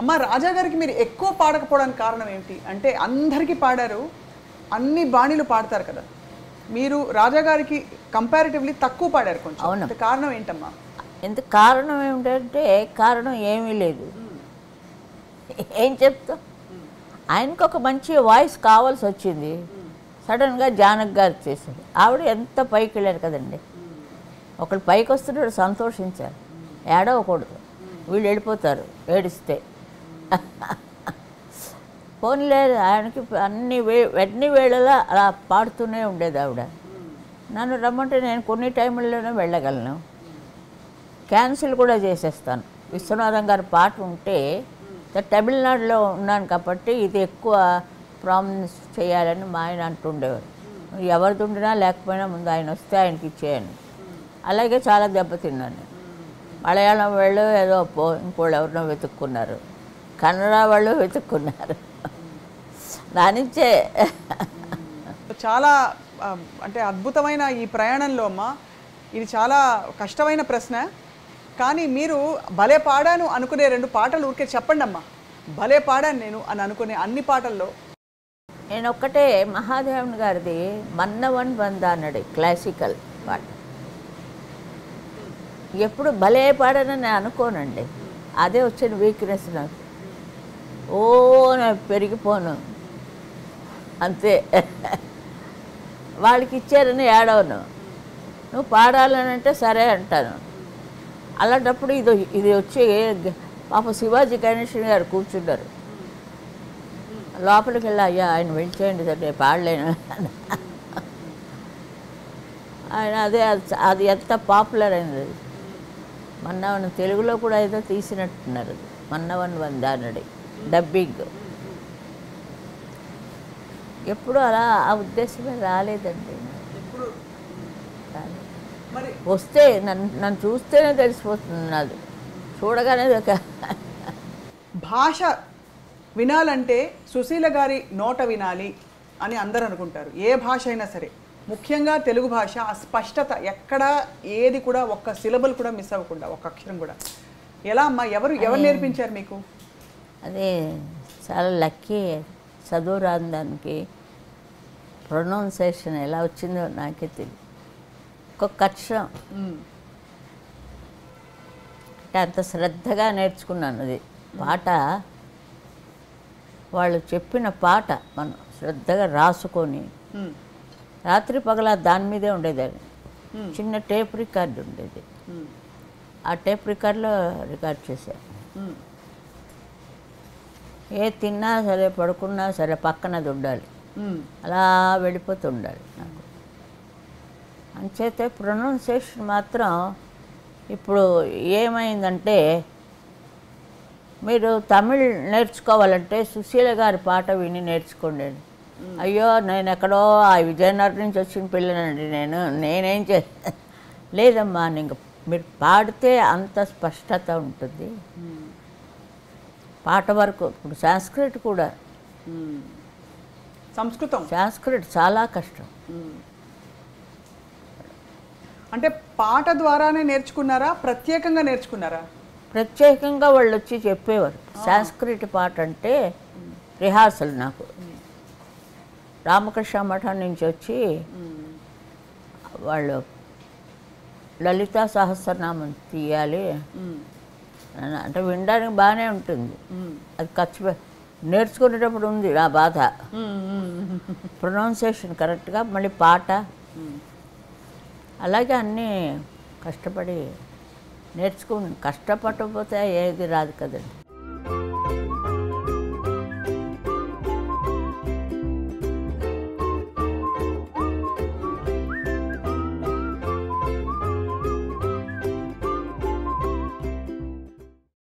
అమ్మ రాజా గారికి మీరు ఎక్కువ పాడకపోవడానికి కారణం ఏంటి అంటే అందరికీ పాడారు అన్ని బాణీలు పాడతారు కదా మీరు రాజా గారికి కంపారిటివ్లీ తక్కువ పాడారు కొంచెం అవును. అంటే కారణం ఏంటమ్మా ఎందుకు కారణం ఏమిటంటే కారణం ఏమీ లేదు ఏం చెప్తాం ఆయనకు ఒక మంచి వాయిస్ కావాల్సి వచ్చింది సడన్గా జానక్ గారు చేసింది ఆవిడ ఎంత పైకి వెళ్ళారు కదండి ఒకళ్ళు పైకి వస్తున్నాడు సంతోషించాలి ఏడవకూడదు వీళ్ళు వెళ్ళిపోతారు ఏడిస్తే పోనీలే ఆయనకి అన్ని వే అన్ని వేళలా అలా పాడుతూనే ఉండేది ఆవిడ నన్ను రమ్మంటే నేను కొన్ని టైంలోనే వెళ్ళగలను క్యాన్సిల్ కూడా చేసేస్తాను విశ్వనాథం గారి పాట ఉంటే త- తమిళనాడులో ఉన్నాను కాబట్టి ఇది ఎక్కువ ప్రామినెన్స్ చేయాలని మా ఆయన అంటుండేవారు ఎవరిది ఉండినా లేకపోయినా ముందు ఆయన వస్తే ఆయనకి ఇచ్చేయండి అలాగే చాలా దెబ్బతిన్నాను నేను మలయాళం వాళ్ళు ఏదో పో ఇంకోళ్ళు ఎవరినో వెతుక్కున్నారు కన్నడ వాళ్ళు వెతుక్కున్నారు నా నుంచే చాలా ఆ, అంటే అద్భుతమైన ఈ ప్రయాణంలో అమ్మ ఇది చాలా కష్టమైన ప్రశ్న కానీ మీరు భలే పాడాను అనుకునే రెండు పాటలు ఊరికే చెప్పండి అమ్మా భలే పాడాను నేను అని అనుకునే అన్ని పాటల్లో నేను ఒక్కటే మహాదేవన్ గారిది మన్నవన్ వందానడి క్లాసికల్ పాట ఎప్పుడు భలే పాడనని నేను అనుకోనండి అదే వచ్చిన వీక్నెస్ నాకు ఓ నేను పెరిగిపోను అంతే వాళ్ళకి ఇచ్చారని ఏడవను నువ్వు పాడాలని అంటే సరే అంటాను అలాంటప్పుడు ఇది ఇది వచ్చి పాప శివాజీ గణేషన్ గారు కూర్చున్నారు లోపలికి వెళ్ళి అయ్యా ఆయన వెళ్ళిచేయండి సార్ నేను పాడలేను ఆయన అదే అది- అది ఎంత పాపులర్ అయింది అది మన్నవన్ తెలుగులో కూడా ఏదో తీసినట్టున్నారు అది మన్నవన్ వందానడి డబ్బింగ్ ఎప్పుడు అలా ఆ ఉద్దేశమే రాలేదండి రాలేదు. మరి వస్తే నన్ను నన్ను చూస్తేనే తెలిసిపోతుంది నాది చూడగానే ఒక భాష వినాలంటే సుశీల గారి నోట వినాలి అని అందరూ అనుకుంటారు ఏ భాష అయినా సరే ముఖ్యంగా తెలుగు భాష ఆ స్పష్టత ఎక్కడ ఏది కూడా ఒక్క సిలబల్ కూడా మిస్ అవ్వకుండా ఒక్క అక్షరం కూడా ఎలా అమ్మా ఎవరు ఎవరు నేర్పించారు మీకు అదే చాలా లక్కీ చదువు రాని దానికి ప్రొనౌన్సేషన్ ఎలా వచ్చిందో నాకే తెలియదు ఒక్కొక్క అక్షరం మ్మ్. అంటే అంత శ్రద్ధగా నేర్చుకున్నాను అది పాట వాళ్ళు చెప్పిన పాట మనం శ్రద్ధగా రాసుకొని మ్మ్. రాత్రి పగల దాని మీదే ఉండేదాన్ని Hmm. చిన్న టేప్ రికార్డు ఉండేది మ్మ్. ఆ టేప్ రికార్డులో రికార్డ్ చేశాను మ్మ్. ఏ తిన్నా సరే పడుకున్నా సరే పక్కనది ఉండాలి మ్మ్. అలా వెళ్ళిపోతూ ఉండాలి నాకు అంచేతే ప్రొనౌన్సియేషన్ మాత్రం ఇప్పుడు ఏమైందంటే మీరు తమిళ్ నేర్చుకోవాలంటే సుశీల గారి పాట విని నేర్చుకోండి అయ్యో నేను ఎక్కడో ఆ విజయనగరం నుంచి వచ్చిన పిల్లనండి నేను నేనేం చే లేదమ్మా ఇంక మీరు పాడితే అంత స్పష్టత ఉంటుంది మ్మ్. పాట వరకు ఇప్పుడు సంస్కృత్ కూడా మ్మ్. సంస్కృతం సంస్కృత్ చాలా కష్టం మ్మ్. అంటే పాట ద్వారానే నేర్చుకున్నారా ప్రత్యేకంగా నేర్చుకున్నారా ప్రత్యేకంగా వాళ్ళు వచ్చి చెప్పేవారు సంస్కృత పాట అంటే రిహార్సల్ నాకు రామకృష్ణ మఠం నుంచి వచ్చి మ్మ్. వాళ్ళు లలితా సహస్రనామం తీయాలి మ్మ్. అని అంటే వినడానికి బాగానే ఉంటుంది మ్మ్. అది ఖర్చు పె- నేర్చుకునేటప్పుడు ఉంది నా బాధ మ్మ్. మ్మ్. ప్రొనౌన్సియేషన్ కరెక్ట్గా మళ్ళీ పాట మ్మ్. అలాగే అన్నీ కష్టపడి నేర్చుకుని కష్టపడకపోతే ఏది రాదు కదండి